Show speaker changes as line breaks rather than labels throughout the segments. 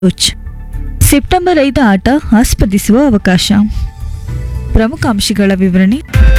coach September ಐದ ಆಟ ಆಸ್ಪದಿಸುವ ಅವಕಾಶ ಪ್ರಮುಖ ಅಂಶಗಳ ವಿವರಣೆ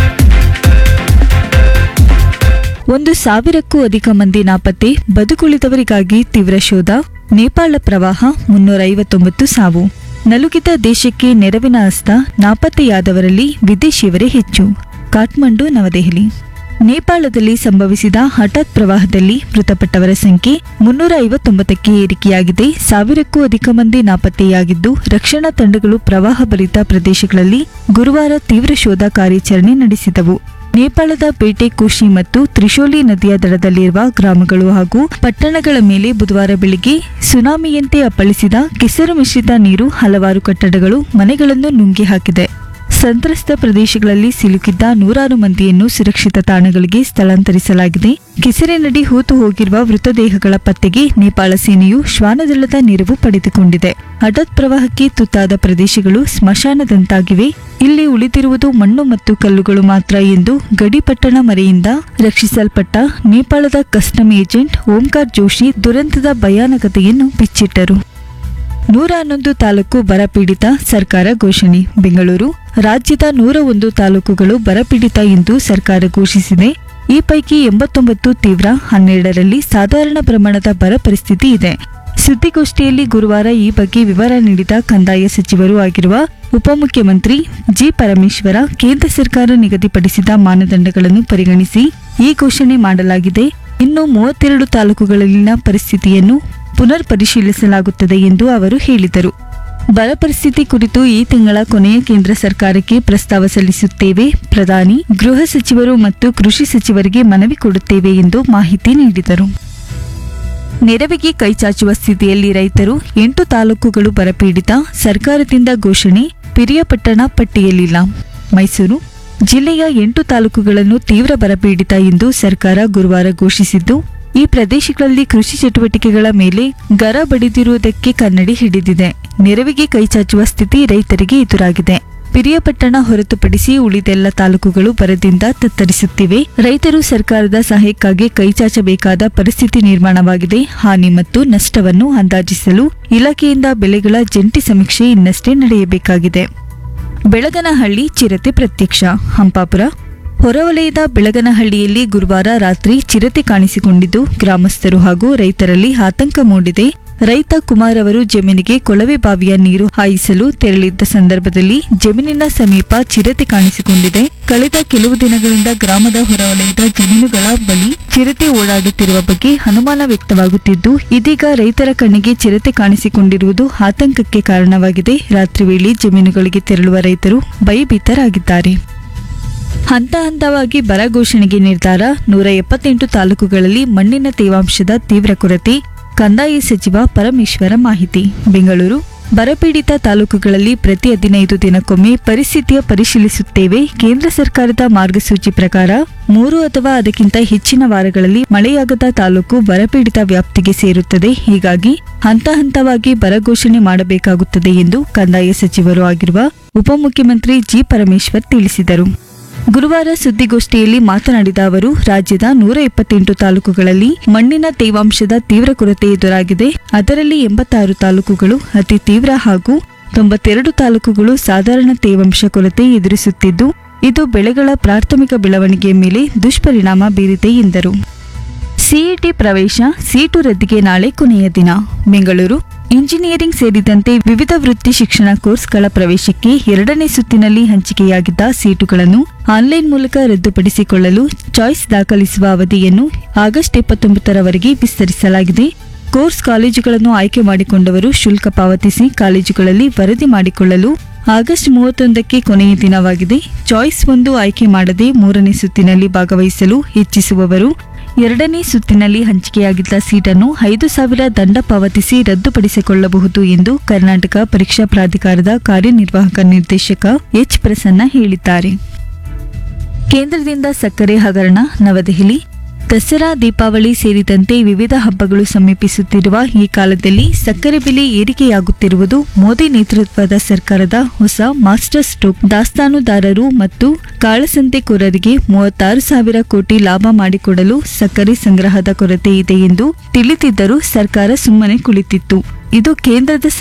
ಒಂದು ಸಾವಿರಕ್ಕೂ ಅಧಿಕ ಮಂದಿ ನಾಪತ್ತೆ ಬದುಕುಳಿದವರಿಗಾಗಿ ತೀವ್ರ ಶೋಧ ನೇಪಾಳ ಪ್ರವಾಹ ಮುನ್ನೂರ ಐವತ್ತೊಂಬತ್ತು ಸಾವು ನಲುಗಿದ ದೇಶಕ್ಕೆ ನೆರವಿನ ಹಸ್ತ ನಾಪತ್ತೆಯಾದವರಲ್ಲಿ ವಿದೇಶಿಯವರೇ ಹೆಚ್ಚು ಕಾಠ್ಮಂಡು ನವದೆಹಲಿ ನೇಪಾಳದಲ್ಲಿ ಸಂಭವಿಸಿದ ಹಠಾತ್ ಪ್ರವಾಹದಲ್ಲಿ ಮೃತಪಟ್ಟವರ ಸಂಖ್ಯೆ ಮುನ್ನೂರ ಐವತ್ತೊಂಬತ್ತಕ್ಕೆ ಏರಿಕೆಯಾಗಿದೆ ಸಾವಿರಕ್ಕೂ ಅಧಿಕ ಮಂದಿ ನಾಪತ್ತೆಯಾಗಿದ್ದು ರಕ್ಷಣಾ ತಂಡಗಳು ಪ್ರವಾಹ ಭರಿತ ಪ್ರದೇಶಗಳಲ್ಲಿ ಗುರುವಾರ ತೀವ್ರ ಶೋಧ ಕಾರ್ಯಾಚರಣೆ ನಡೆಸಿದವು ನೇಪಾಳದ ಪೇಟೆ ಕುಶಿ ಮತ್ತು ತ್ರಿಶೂಲಿ ನದಿಯ ದಡದಲ್ಲಿರುವ ಗ್ರಾಮಗಳು ಹಾಗೂ ಪಟ್ಟಣಗಳ ಮೇಲೆ ಬುಧವಾರ ಬೆಳಿಗ್ಗೆ ಸುನಾಮಿಯಂತೆ ಅಪ್ಪಳಿಸಿದ ಕೆಸರು ಮಿಶ್ರಿತ ನೀರು ಹಲವಾರು ಕಟ್ಟಡಗಳು ಮನೆಗಳನ್ನು ನುಂಗಿ ಹಾಕಿದೆ ಸಂತ್ರಸ್ತ ಪ್ರದೇಶಗಳಲ್ಲಿ ಸಿಲುಕಿದ್ದ ನೂರಾರು ಮಂದಿಯನ್ನು ಸುರಕ್ಷಿತ ತಾಣಗಳಿಗೆ ಸ್ಥಳಾಂತರಿಸಲಾಗಿದೆ ಕೆಸರಿನಡಿ ಹೂತು ಹೋಗಿರುವ ಮೃತದೇಹಗಳ ಪತ್ತೆಗೆ ನೇಪಾಳ ಸೇನೆಯು ಶ್ವಾನದಳದ ನೆರವು ಪಡೆದುಕೊಂಡಿದೆ ಹಠಾತ್ ಪ್ರವಾಹಕ್ಕೆ ತುತ್ತಾದ ಪ್ರದೇಶಗಳು ಸ್ಮಶಾನದಂತಾಗಿವೆ ಇಲ್ಲಿ ಉಳಿದಿರುವುದು ಮಣ್ಣು ಮತ್ತು ಕಲ್ಲುಗಳು ಮಾತ್ರ ಎಂದು ಗಡಿಪಟ್ಟಣ ಮರೆಯಿಂದ ರಕ್ಷಿಸಲ್ಪಟ್ಟ ನೇಪಾಳದ ಕಸ್ಟಮ್ ಏಜೆಂಟ್ ಓಂಕಾರ್ ಜೋಶಿ ದುರಂತದ ಭಯಾನಕತೆಯನ್ನು ಬಿಚ್ಚಿಟ್ಟರು ನೂರ ಹನ್ನೊಂದು ತಾಲೂಕು ಬರಪೀಡಿತ ಸರ್ಕಾರ ಘೋಷಣೆ ಬೆಂಗಳೂರು ರಾಜ್ಯದ ನೂರ ಒಂದು ತಾಲೂಕುಗಳು ಬರಪೀಡಿತ ಎಂದು ಸರ್ಕಾರ ಘೋಷಿಸಿದೆ ಈ ಪೈಕಿ ಎಂಬತ್ತೊಂಬತ್ತು ತೀವ್ರ ಹನ್ನೆರಡರಲ್ಲಿ ಸಾಧಾರಣ ಪ್ರಮಾಣದ ಬರ ಪರಿಸ್ಥಿತಿ ಇದೆ ಸುದ್ದಿಗೋಷ್ಠಿಯಲ್ಲಿ ಗುರುವಾರ ಈ ಬಗ್ಗೆ ವಿವರ ನೀಡಿದ ಕಂದಾಯ ಸಚಿವರೂ ಆಗಿರುವ ಉಪಮುಖ್ಯಮಂತ್ರಿ ಜಿ ಪರಮೇಶ್ವರ ಕೇಂದ್ರ ಸರ್ಕಾರ ನಿಗದಿಪಡಿಸಿದ ಮಾನದಂಡಗಳನ್ನು ಪರಿಗಣಿಸಿ ಈ ಘೋಷಣೆ ಮಾಡಲಾಗಿದೆ ಇನ್ನು ಮೂವತ್ತೆರಡು ತಾಲೂಕುಗಳಲ್ಲಿನ ಪರಿಸ್ಥಿತಿಯನ್ನು ಪುನರ್ ಪರಿಶೀಲಿಸಲಾಗುತ್ತದೆ ಎಂದು ಅವರು ಹೇಳಿದರು ಬರ ಪರಿಸ್ಥಿತಿ ಕುರಿತು ಈ ತಿಂಗಳ ಕೊನೆಯ ಕೇಂದ್ರ ಸರ್ಕಾರಕ್ಕೆ ಪ್ರಸ್ತಾವ ಸಲ್ಲಿಸುತ್ತೇವೆ ಪ್ರಧಾನಿ ಗೃಹ ಸಚಿವರು ಮತ್ತು ಕೃಷಿ ಸಚಿವರಿಗೆ ಮನವಿ ಕೊಡುತ್ತೇವೆ ಎಂದು ಮಾಹಿತಿ ನೀಡಿದರು ನೆರವಿಗೆ ಕೈಚಾಚುವ ಸ್ಥಿತಿಯಲ್ಲಿ ರೈತರು ಎಂಟು ತಾಲೂಕುಗಳು ಬರಪೀಡಿತ ಸರ್ಕಾರದಿಂದ ಘೋಷಣೆ ಪಿರಿಯಪಟ್ಟಣ ಪಟ್ಟಿಯಲ್ಲಿಲ್ಲ ಮೈಸೂರು ಜಿಲ್ಲೆಯ ಎಂಟು ತಾಲೂಕುಗಳನ್ನು ತೀವ್ರ ಬರಪೀಡಿತ ಎಂದು ಸರ್ಕಾರ ಗುರುವಾರ ಘೋಷಿಸಿದ್ದು ಈ ಪ್ರದೇಶಗಳಲ್ಲಿ ಕೃಷಿ ಚಟುವಟಿಕೆಗಳ ಮೇಲೆ ಗರ ಬಡಿದಿರುವುದಕ್ಕೆ ಕನ್ನಡಿ ಹಿಡಿದಿದೆ ನೆರವಿಗೆ ಕೈಚಾಚುವ ಸ್ಥಿತಿ ರೈತರಿಗೆ ಎದುರಾಗಿದೆ ಪಿರಿಯಪಟ್ಟಣ ಹೊರತುಪಡಿಸಿ ಉಳಿದೆಲ್ಲ ತಾಲೂಕುಗಳು ಬರದಿಂದ ತತ್ತರಿಸುತ್ತಿವೆ ರೈತರು ಸರ್ಕಾರದ ಸಹಾಯಕ್ಕಾಗಿ ಕೈಚಾಚಬೇಕಾದ ಪರಿಸ್ಥಿತಿ ನಿರ್ಮಾಣವಾಗಿದೆ ಹಾನಿ ಮತ್ತು ನಷ್ಟವನ್ನು ಅಂದಾಜಿಸಲು ಇಲಾಖೆಯಿಂದ ಬೆಳೆಗಳ ಜಂಟಿ ಸಮೀಕ್ಷೆ ಇನ್ನಷ್ಟೇ ನಡೆಯಬೇಕಾಗಿದೆ ಬೆಳಗನಹಳ್ಳಿ ಚಿರತೆ ಪ್ರತ್ಯಕ್ಷ ಹಂಪಾಪುರ ಹೊರವಲಯದ ಬೆಳಗನಹಳ್ಳಿಯಲ್ಲಿ ಗುರುವಾರ ರಾತ್ರಿ ಚಿರತೆ ಕಾಣಿಸಿಕೊಂಡಿದ್ದು ಗ್ರಾಮಸ್ಥರು ಹಾಗೂ ರೈತರಲ್ಲಿ ಆತಂಕ ಮೂಡಿದೆ ರೈತ ಕುಮಾರ್ ಅವರು ಜಮೀನಿಗೆ ಕೊಳವೆ ಬಾವಿಯ ನೀರು ಹಾಯಿಸಲು ತೆರಳಿದ್ದ ಸಂದರ್ಭದಲ್ಲಿ ಜಮೀನಿನ ಸಮೀಪ ಚಿರತೆ ಕಾಣಿಸಿಕೊಂಡಿದೆ ಕಳೆದ ಕೆಲವು ದಿನಗಳಿಂದ ಗ್ರಾಮದ ಹೊರವಲಯದ ಜಮೀನುಗಳ ಬಳಿ ಚಿರತೆ ಓಡಾಡುತ್ತಿರುವ ಬಗ್ಗೆ ಅನುಮಾನ ವ್ಯಕ್ತವಾಗುತ್ತಿದ್ದು ಇದೀಗ ರೈತರ ಕಣ್ಣಿಗೆ ಚಿರತೆ ಕಾಣಿಸಿಕೊಂಡಿರುವುದು ಆತಂಕಕ್ಕೆ ಕಾರಣವಾಗಿದೆ ರಾತ್ರಿ ವೇಳೆ ಜಮೀನುಗಳಿಗೆ ತೆರಳುವ ರೈತರು ಭಯಭೀತರಾಗಿದ್ದಾರೆ ಹಂತ ಹಂತವಾಗಿ ಬರ ಘೋಷಣೆಗೆ ನಿರ್ಧಾರ ನೂರ ಎಪ್ಪತ್ತೆಂಟು ತಾಲೂಕುಗಳಲ್ಲಿ ಮಣ್ಣಿನ ತೇವಾಂಶದ ತೀವ್ರ ಕೊರತೆ ಕಂದಾಯ ಸಚಿವ ಪರಮೇಶ್ವರ ಮಾಹಿತಿ ಬೆಂಗಳೂರು ಬರಪೀಡಿತ ತಾಲೂಕುಗಳಲ್ಲಿ ಪ್ರತಿ ಹದಿನೈದು ದಿನಕ್ಕೊಮ್ಮೆ ಪರಿಸ್ಥಿತಿಯ ಪರಿಶೀಲಿಸುತ್ತೇವೆ ಕೇಂದ್ರ ಸರ್ಕಾರದ ಮಾರ್ಗಸೂಚಿ ಪ್ರಕಾರ ಮೂರು ಅಥವಾ ಅದಕ್ಕಿಂತ ಹೆಚ್ಚಿನ ವಾರಗಳಲ್ಲಿ ಮಳೆಯಾಗದ ತಾಲೂಕು ಬರಪೀಡಿತ ವ್ಯಾಪ್ತಿಗೆ ಸೇರುತ್ತದೆ ಹೀಗಾಗಿ ಹಂತ ಹಂತವಾಗಿ ಬರ ಘೋಷಣೆ ಮಾಡಬೇಕಾಗುತ್ತದೆ ಎಂದು ಕಂದಾಯ ಸಚಿವರು ಆಗಿರುವ ಉಪಮುಖ್ಯಮಂತ್ರಿ ಜಿ ಪರಮೇಶ್ವರ್ ತಿಳಿಸಿದರು ಗುರುವಾರ ಸುದ್ದಿಗೋಷ್ಠಿಯಲ್ಲಿ ಮಾತನಾಡಿದ ಅವರು ರಾಜ್ಯದ ನೂರ ಇಪ್ಪತ್ತೆಂಟು ತಾಲೂಕುಗಳಲ್ಲಿ ಮಣ್ಣಿನ ತೇವಾಂಶದ ತೀವ್ರ ಕೊರತೆ ಎದುರಾಗಿದೆ ಅದರಲ್ಲಿ ಎಂಬತ್ತಾರು ತಾಲೂಕುಗಳು ಅತಿ ತೀವ್ರ ಹಾಗೂ ತೊಂಬತ್ತೆರಡು ತಾಲೂಕುಗಳು ಸಾಧಾರಣ ತೇವಾಂಶ ಕೊರತೆ ಎದುರಿಸುತ್ತಿದ್ದು ಇದು ಬೆಳೆಗಳ ಪ್ರಾಥಮಿಕ ಬೆಳವಣಿಗೆಯ ಮೇಲೆ ದುಷ್ಪರಿಣಾಮ ಬೀರಿದೆ ಎಂದರು ಸಿಇಟಿ ಪ್ರವೇಶ ಸೀಟು ರದ್ದಿಗೆ ನಾಳೆ ಕೊನೆಯ ದಿನ ಬೆಂಗಳೂರು ಇಂಜಿನಿಯರಿಂಗ್ ಸೇರಿದಂತೆ ವಿವಿಧ ವೃತ್ತಿ ಶಿಕ್ಷಣ ಕೋರ್ಸ್ಗಳ ಪ್ರವೇಶಕ್ಕೆ ಎರಡನೇ ಸುತ್ತಿನಲ್ಲಿ ಹಂಚಿಕೆಯಾಗಿದ್ದ ಸೀಟುಗಳನ್ನು ಆನ್ಲೈನ್ ಮೂಲಕ ರದ್ದುಪಡಿಸಿಕೊಳ್ಳಲು ಚಾಯ್ಸ್ ದಾಖಲಿಸುವ ಅವಧಿಯನ್ನು ಆಗಸ್ಟ್ ಇಪ್ಪತ್ತೊಂಬತ್ತರವರೆಗೆ ವಿಸ್ತರಿಸಲಾಗಿದೆ ಕೋರ್ಸ್ ಕಾಲೇಜುಗಳನ್ನು ಆಯ್ಕೆ ಮಾಡಿಕೊಂಡವರು ಶುಲ್ಕ ಪಾವತಿಸಿ ಕಾಲೇಜುಗಳಲ್ಲಿ ವರದಿ ಮಾಡಿಕೊಳ್ಳಲು ಆಗಸ್ಟ್ ಮೂವತ್ತೊಂದಕ್ಕೆ ಕೊನೆಯ ದಿನವಾಗಿದೆ ಚಾಯ್ಸ್ ಒಂದು ಆಯ್ಕೆ ಮಾಡದೆ ಮೂರನೇ ಸುತ್ತಿನಲ್ಲಿ ಭಾಗವಹಿಸಲು ಇಚ್ಛಿಸುವವರು ಎರಡನೇ ಸುತ್ತಿನಲ್ಲಿ ಹಂಚಿಕೆಯಾಗಿದ್ದ ಸೀಟನ್ನು ಐದು ಸಾವಿರ ದಂಡ ಪಾವತಿಸಿ ರದ್ದುಪಡಿಸಿಕೊಳ್ಳಬಹುದು ಎಂದು ಕರ್ನಾಟಕ ಪರೀಕ್ಷಾ ಪ್ರಾಧಿಕಾರದ ಕಾರ್ಯನಿರ್ವಾಹಕ ನಿರ್ದೇಶಕ ಎಚ್ ಪ್ರಸನ್ನ ಹೇಳಿದ್ದಾರೆ ಕೇಂದ್ರದಿಂದ ಸಕ್ಕರೆ ಹಗರಣ ನವದೆಹಲಿ ದಸರಾ ದೀಪಾವಳಿ ಸೇರಿದಂತೆ ವಿವಿಧ ಹಬ್ಬಗಳು ಸಮೀಪಿಸುತ್ತಿರುವ ಈ ಕಾಲದಲ್ಲಿ ಸಕ್ಕರೆ ಬೆಲೆ ಏರಿಕೆಯಾಗುತ್ತಿರುವುದು ಮೋದಿ ನೇತೃತ್ವದ ಸರ್ಕಾರದ ಹೊಸ ಮಾಸ್ಟರ್ ಸ್ಟ್ರೋಕ್ ದಾಸ್ತಾನುದಾರರು ಮತ್ತು ಕಾಳಸಂತೆಕೋರರಿಗೆ ಮೂವತ್ತಾರು ಸಾವಿರ ಕೋಟಿ ಲಾಭ ಮಾಡಿಕೊಡಲು ಸಕ್ಕರೆ ಸಂಗ್ರಹದ ಕೊರತೆ ಇದೆ ಎಂದು ತಿಳಿದಿದ್ದರೂ ಸರ್ಕಾರ ಸುಮ್ಮನೆ ಕುಳಿತಿತ್ತು ಇದು ಕೇಂದ್ರದ